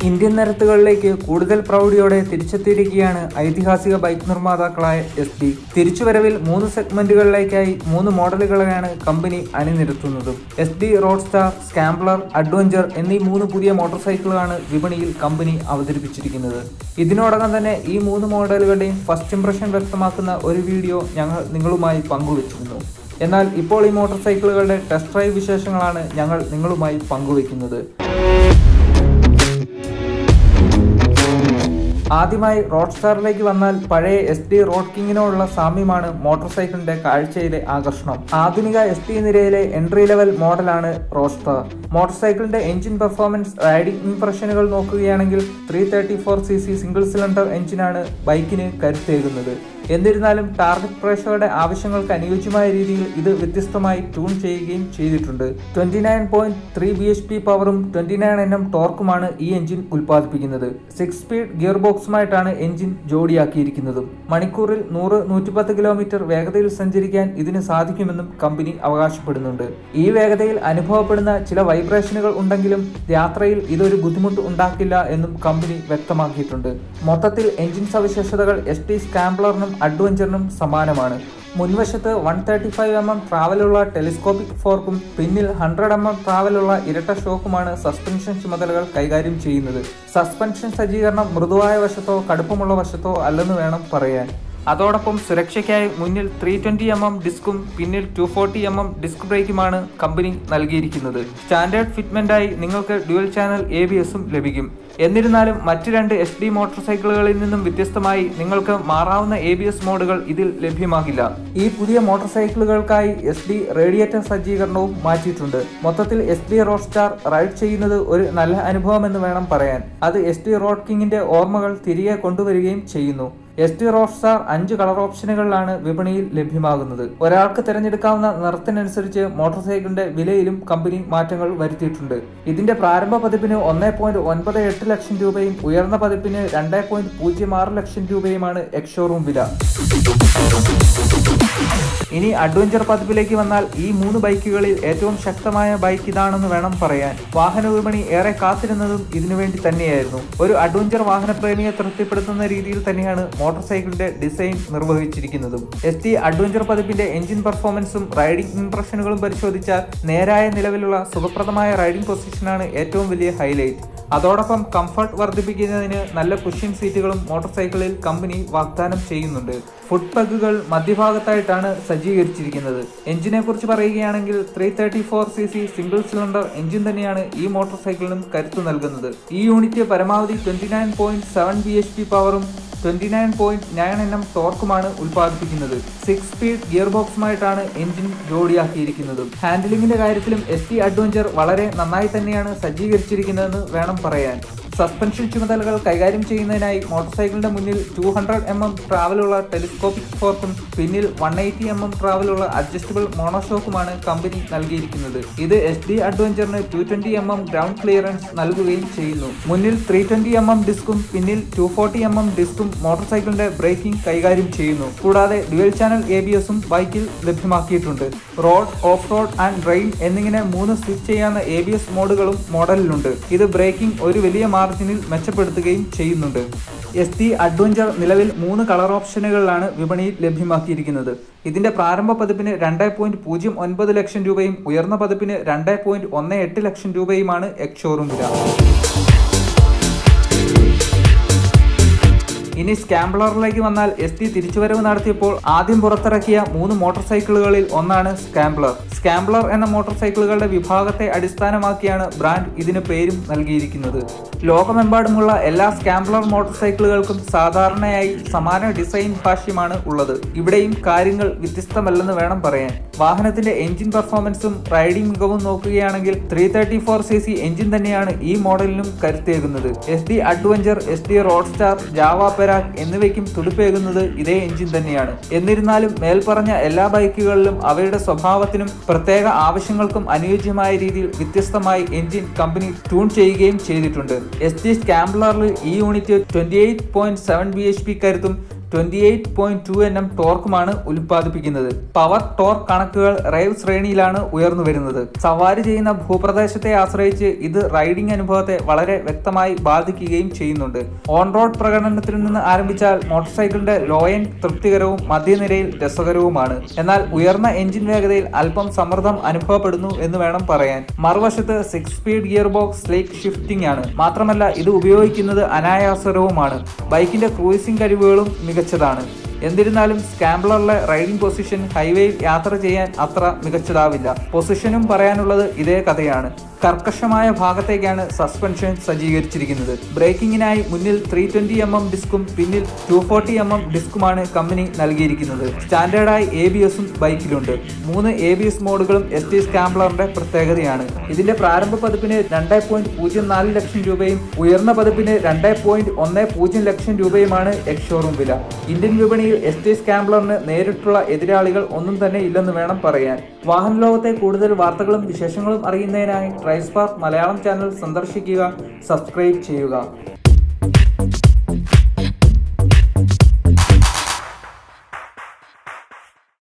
Indian നിരത്തുകളിലേക്ക് കൂടുതൽ പ്രൗഢിയോടെ തിരിച്ചെത്തിയിരിക്കുകയാണ് ഐതിഹാസിക ബൈക്ക് നിർമ്മാതാക്കളായ എസ് ഡി തിരിച്ചുവരവിൽ മൂന്ന് സെഗ്മെന്റുകളിലേക്കായി മൂന്ന് മോഡലുകളെയാണ് കമ്പനി അണിനിരത്തുന്നതും S D road star scrambler adventure എന്നീ മൂന്ന് പുതിയ മോട്ടോർ സൈക്കിളുകളാണ് വിപണിയിൽ കമ്പനി അവതരിപ്പിച്ചിരിക്കുന്നത് ഇതിനോടകം തന്നെ ഈ മൂന്ന് മോഡലുകളുടെയും ഫസ്റ്റ് ഇംപ്രഷൻ വ്യക്തമാക്കുന്ന ഒരു വീഡിയോ ഞങ്ങൾ നിങ്ങളുമായി പങ്കുവച്ചിരുന്നു എന്നാൽ ഇപ്പോൾ ഈ മോട്ടോർ സൈക്കിളുകളുടെ ടെസ്റ്റ് ഡ്രൈവ് വിശേഷങ്ങളാണ് ഞങ്ങൾ നിങ്ങളുമായി പങ്കുവയ്ക്കുന്നത് ആദ്യമായി റോഡ് സ്റ്റാറിലേക്ക് വന്നാൽ പഴയ എസ് ഡി റോഡ് കിങ്ങിനോടുള്ള സാമ്യമാണ് മോട്ടോർ സൈക്കിളിന്റെ കാഴ്ചയിലെ ആകർഷണം ആധുനിക എസ് ഡി നിരയിലെ എൻട്രി ലെവൽ മോഡലാണ് റോഡ് സ്റ്റാർ മോട്ടോർ സൈക്കിളിന്റെ എഞ്ചിൻ പെർഫോമൻസ് റൈഡിംഗ് ഇംപ്രഷനുകൾ നോക്കുകയാണെങ്കിൽ three thirty four C C single cylinder എഞ്ചിനാണ് ബൈക്കിന് കരുത്തേകുന്നത് എന്നിരുന്നാലും ടാർഗറ്റ് പ്രേക്ഷകരുടെ ആവശ്യങ്ങൾക്ക് അനുയോജ്യമായ രീതിയിൽ ഇത് വ്യത്യസ്തമായി ട്യൂൺ ചെയ്യുകയും ചെയ്തിട്ടുണ്ട് twenty nine point three B H P പവറും ട്വന്റി നയൻ എൻ എം ടോർക്കുമാണ് ഈ എഞ്ചിൻ ഉൽപ്പാദിപ്പിക്കുന്നത് സിക്സ് സ്പീഡ് ഗിയർ ബോക്സുമായിട്ടാണ് എഞ്ചിൻ ജോഡിയാക്കിയിരിക്കുന്നതും മണിക്കൂറിൽ നൂറ് നൂറ്റിപ്പത്ത് കിലോമീറ്റർ വേഗതയിൽ സഞ്ചരിക്കാൻ ഇതിന് സാധിക്കുമെന്നും കമ്പനി അവകാശപ്പെടുന്നുണ്ട് ഈ വേഗതയിൽ അനുഭവപ്പെടുന്ന ചില വൈബ്രേഷനുകൾ ഉണ്ടെങ്കിലും യാത്രയിൽ ഇതൊരു ബുദ്ധിമുട്ട് ഉണ്ടാക്കില്ല എന്നും കമ്പനി വ്യക്തമാക്കിയിട്ടുണ്ട് മൊത്തത്തിൽ എഞ്ചിൻ സവിശേഷതകൾ എസ് ടി സ്കാംബ്ലറിനും അഡ്വഞ്ചറിനും സമാനമാണ് മുൻവശത്ത് one thirty five M M ട്രാവലുള്ള ടെലിസ്കോപ്പിക് ഫോർക്കും പിന്നിൽ ഹൺഡ്രഡ് എം എം ട്രാവലുള്ള ഇരട്ട ഷോക്കുമാണ് സസ്പെൻഷൻ ചുമതലകൾ കൈകാര്യം ചെയ്യുന്നത് സസ്പെൻഷൻ സജ്ജീകരണം മൃദുവായ വശത്തോ കടുപ്പമുള്ള വശത്തോ അല്ലെന്ന് വേണം പറയാൻ അതോടൊപ്പം സുരക്ഷയ്ക്കായി മുന്നിൽ ത്രീ ട്വന്റി എം എം ഡിസ്കും പിന്നിൽ two forty M M disc ബ്രേക്കുമാണ് കമ്പനി നൽകിയിരിക്കുന്നത് സ്റ്റാൻഡേർഡ് ഫിറ്റ്മെന്റായി നിങ്ങൾക്ക് ഡ്യുവൽ ചാനൽ എ ബി എസും ലഭിക്കും എന്നിരുന്നാലും മറ്റ് രണ്ട് എസ് ഡി മോട്ടോർ സൈക്കിളുകളിൽ നിന്നും വ്യത്യസ്തമായി നിങ്ങൾക്ക് മാറാവുന്ന എ ബി എസ് മോഡുകൾ ഇതിൽ ലഭ്യമാകില്ല ഈ പുതിയ മോട്ടോർ സൈക്കിളുകൾക്കായി എസ് ഡി റേഡിയേറ്റർ സജ്ജീകരണവും മാറ്റിയിട്ടുണ്ട് മൊത്തത്തിൽ S D road star ride ചെയ്യുന്നത് ഒരു നല്ല അനുഭവമെന്ന് വേണം പറയാൻ അത് എസ് ഡി റോഡ് കിങ്ങിന്റെ ഓർമ്മകൾ തിരികെ കൊണ്ടുവരികയും ചെയ്യുന്നു എസ് ടി റോഡ് സ്റ്റാർ അഞ്ച് കളർ ഓപ്ഷനുകളിലാണ് വിപണിയിൽ ലഭ്യമാകുന്നത് ഒരാൾക്ക് തിരഞ്ഞെടുക്കാവുന്ന നിറത്തിനനുസരിച്ച് മോട്ടോർ സൈക്കിളിന്റെ വിലയിലും കമ്പനി മാറ്റങ്ങൾ വരുത്തിയിട്ടുണ്ട് ഇതിന്റെ പ്രാരംഭ പതിപ്പിന് ഒന്നേ പോയിന്റ് ഒൻപത് എട്ട് ലക്ഷം രൂപയും ഉയർന്ന പതിപ്പിന് രണ്ടേ പോയിന്റ് പൂജ്യം ആറ് ലക്ഷം രൂപയുമാണ് എക്സ്ഷോറൂം വില ഇനി അഡ്വഞ്ചർ പതിപ്പിലേക്ക് വന്നാൽ ഈ മൂന്ന് ബൈക്കുകളിൽ ഏറ്റവും ശക്തമായ ബൈക്ക് ഇതാണെന്ന് വേണം പറയാൻ വാഹന വിപണി ഏറെ കാത്തിരുന്നതും ഇതിനുവേണ്ടി തന്നെയായിരുന്നു ഒരു അഡ്വഞ്ചർ വാഹന പ്രേമിയെ തൃപ്തിപ്പെടുത്തുന്ന രീതിയിൽ തന്നെയാണ് മോട്ടോർ സൈക്കിളിന്റെ ഡിസൈൻ നിർവഹിച്ചിരിക്കുന്നതും എസ് ടി അഡ്വഞ്ചർ പതിപ്പിന്റെ എഞ്ചിൻ പെർഫോമൻസും റൈഡിംഗ് ഇംപ്രഷനുകളും പരിശോധിച്ചാൽ നേരായ നിലവിലുള്ള സുഖപ്രദമായ റൈഡിംഗ് പൊസിഷനാണ് ഏറ്റവും വലിയ ഹൈലൈറ്റ് അതോടൊപ്പം കംഫർട്ട് വർദ്ധിപ്പിക്കുന്നതിന് നല്ല കുഷ്യൻ സീറ്റുകളും മോട്ടോർ സൈക്കിളിൽ കമ്പനി വാഗ്ദാനം ചെയ്യുന്നുണ്ട് ഫുഡ് പ്ലഗുകൾ മധ്യഭാഗത്തായിട്ടാണ് സജ്ജീകരിച്ചിരിക്കുന്നത് എഞ്ചിനെ കുറിച്ച് പറയുകയാണെങ്കിൽ three thirty four C C single cylinder engine തന്നെയാണ് ഈ മോട്ടോർ സൈക്കിളിനും കരുത്തു നൽകുന്നത് ഈ യൂണിറ്റ് പരമാവധി twenty nine point seven B H P പവറും twenty nine point nine N M ടോർക്കുമാണ് ഉൽപ്പാദിപ്പിക്കുന്നത് സിക്സ് സ്പീഡ് ഗിയർ ബോക്സുമായിട്ടാണ് എഞ്ചിൻ ജോഡിയാക്കിയിരിക്കുന്നത് ഹാൻഡിലിംഗിന്റെ കാര്യത്തിലും എസ് ടി അഡ്വഞ്ചർ വളരെ നന്നായി തന്നെയാണ് സജ്ജീകരിച്ചിരിക്കുന്നതെന്ന് വേണം പറയാൻ സസ്പെൻഷൻ ചുമതലകൾ കൈകാര്യം ചെയ്യുന്നതിനായി മോട്ടോർ സൈക്കിളിന്റെ മുന്നിൽ ടു ഹൺഡ്രഡ് എം എം ട്രാവലുള്ള ടെലിസ്കോപ്പിക് ഫോർക്കും പിന്നിൽ വൺ എയ്റ്റി എം എം ട്രാവലുള്ള അഡ്ജസ്റ്റബിൾ മോണോഷോക്കുമാണ് കമ്പനി നൽകിയിരിക്കുന്നത് ഇത് എസ് ഡി അഡ്വഞ്ചറിന് two twenty M M ground clearance നൽകുകയും ചെയ്യുന്നു മുന്നിൽ ത്രീ ട്വന്റി എം എം ഡിസ്കും പിന്നിൽ ടു ഫോർട്ടി എം എം ഡിസ്കും മോട്ടോർ സൈക്കിളിന്റെ ബ്രേക്കിംഗ് കൈകാര്യം ചെയ്യുന്നു കൂടാതെ ഡ്യുവൽ ചാനൽ എ ബി എസും ബൈക്കിൽ ലഭ്യമാക്കിയിട്ടുണ്ട് road off road and drain എന്നിങ്ങനെ മൂന്ന് സ്വിച്ച് ചെയ്യാവുന്ന എ ബി എസ് മോഡുകളും മോഡലിലുണ്ട് ഇത് ബ്രേക്കിംഗ് ഒരു വലിയ മാർജിനിൽ മെച്ചപ്പെടുത്തുകയും ചെയ്യുന്നുണ്ട് എസ് ടി അഡ്വഞ്ചർ നിലവിൽ മൂന്ന് കളർ ഓപ്ഷനുകളിലാണ് വിപണിയിൽ ലഭ്യമാക്കിയിരിക്കുന്നത് ഇതിന്റെ പ്രാരംഭ പതിപ്പിന് രണ്ട് പോയിന്റ് പൂജ്യം ഒൻപത് ലക്ഷം രൂപയും ഉയർന്ന പതിപ്പിന് രണ്ട് പോയിന്റ് ഒന്ന് എട്ട് ലക്ഷം രൂപയുമാണ് എക്സ്ഷോറൂം വില ഇനി സ്കാംബ്ലറിലേക്ക് വന്നാൽ എസ് ടി തിരിച്ചുവരവ് നടത്തിയപ്പോൾ ആദ്യം പുറത്തിറക്കിയ മൂന്ന് മോട്ടോർ സൈക്കിളുകളിൽ ഒന്നാണ് സ്കാംബ്ലർ സ്കാംബ്ലർ എന്ന മോട്ടോർ സൈക്കിളുകളുടെ വിഭാഗത്തെ അടിസ്ഥാനമാക്കിയാണ് ബ്രാൻഡ് ഇതിന് പേരും നൽകിയിരിക്കുന്നത് ലോകമെമ്പാടുമുള്ള എല്ലാ സ്കാംബ്ലർ മോട്ടോർ സൈക്കിളുകൾക്കും സാധാരണയായി സമാന ഡിസൈൻ ഭാഷ്യമാണ് ഉള്ളത് ഇവിടെയും കാര്യങ്ങൾ വ്യത്യസ്തമല്ലെന്ന് വേണം പറയാൻ വാഹനത്തിന്റെ എഞ്ചിൻ പെർഫോമൻസും റൈഡിംഗ് മികവും നോക്കുകയാണെങ്കിൽ three thirty four C C engine തന്നെയാണ് ഈ മോഡലിനും കരുത്തേകുന്നത് S D adventure S D road roadster Jawa Perak എന്നിവയ്ക്കും തുടിപ്പേകുന്നത് ഇതേ എഞ്ചിൻ തന്നെയാണ് എന്നിരുന്നാലും മേൽപ്പറഞ്ഞ എല്ലാ ബൈക്കുകളിലും അവയുടെ സ്വഭാവത്തിനും പ്രത്യേക ആവശ്യങ്ങൾക്കും അനുയോജ്യമായ രീതിയിൽ വ്യത്യസ്തമായി എഞ്ചിൻ കമ്പനി ട്യൂൺ ചെയ്യുകയും ചെയ്തിട്ടുണ്ട് എസ് ഡി സ്കാംബ്ലറിൽ ഈ unit twenty eight point seven B H P കരുത്തും twenty eight point two N M ടോർക്കുമാണ് ഉൽപ്പാദിപ്പിക്കുന്നത് പവർ ടോർക്ക് കണക്കുകൾ റേവ് ശ്രേണിയിലാണ് ഉയർന്നു വരുന്നത് സവാരി ചെയ്യുന്ന ഭൂപ്രദേശത്തെ ആശ്രയിച്ച് ഇത് റൈഡിംഗ് അനുഭവത്തെ വളരെ വ്യക്തമായി ബാധിക്കുകയും ചെയ്യുന്നുണ്ട് ഓൺ റോഡ് പ്രകടനത്തിൽ നിന്ന് ആരംഭിച്ചാൽ മോട്ടോർ സൈക്കിളിന്റെ ലോ എൻഡ് തൃപ്തികരവും മധ്യനിരയിൽ രസകരവുമാണ് എന്നാൽ ഉയർന്ന എഞ്ചിൻ വേഗതയിൽ അല്പം സമ്മർദ്ദം അനുഭവപ്പെടുന്നു എന്ന് വേണം പറയാൻ മറുവശത്ത് six speed gear box slick shifting ആണ് മാത്രമല്ല ഇത് ഉപയോഗിക്കുന്നത് അനായാസരവുമാണ് ബൈക്കിന്റെ ക്രൂയിസിംഗ് കഴിവുകളും മികച്ചതാണ് എന്നിരുന്നാലും സ്കാംബ്ലറിലെ റൈഡിംഗ് പൊസിഷൻ ഹൈവേയിൽ യാത്ര ചെയ്യാൻ അത്ര മികച്ചതാവില്ല പൊസിഷനും പറയാനുള്ളത് ഇതേ കഥയാണ് കർക്കശമായ ഭാഗത്തേക്കാണ് സസ്പെൻഷൻ സജ്ജീകരിച്ചിരിക്കുന്നത് ബ്രേക്കിങ്ങിനായി മുന്നിൽ ത്രീ ട്വന്റി എം എം ഡിസ്കും പിന്നിൽ ടു ഫോർട്ടി എം എം ഡിസ്കുമാണ് കമ്പനി നൽകിയിരിക്കുന്നത് സ്റ്റാൻഡേർഡായി എ ബി എസും ബൈക്കിലുണ്ട് മൂന്ന് എ ബി എസ് മോഡുകളും എസ് ടി സ്കാംബ്ലറിന്റെ പ്രത്യേകതയാണ് ഇതിന്റെ പ്രാരംഭ പതിപ്പിന് രണ്ട് പോയിന്റ് പൂജ്യം നാല് ലക്ഷം രൂപയും ഉയർന്ന പതിപ്പിന് രണ്ട് പോയിന്റ് ഒന്ന് പൂജ്യം ലക്ഷം രൂപയുമാണ് എക്സ് ഷോറൂം വില ഇന്ത്യൻ വിപണിയിൽ എസ് ടി സ്കാംബ്ലറിന് നേരിട്ടുള്ള എതിരാളികൾ ഒന്നും തന്നെ ഇല്ലെന്ന് വേണം പറയാൻ വാഹന ലോകത്തെ കൂടുതൽ വാർത്തകളും വിശേഷങ്ങളും അറിയുന്നതിനായി ട്രൈസ്പാർക്ക് മലയാളം ചാനൽ സന്ദർശിക്കുക സബ്സ്ക്രൈബ് ചെയ്യുക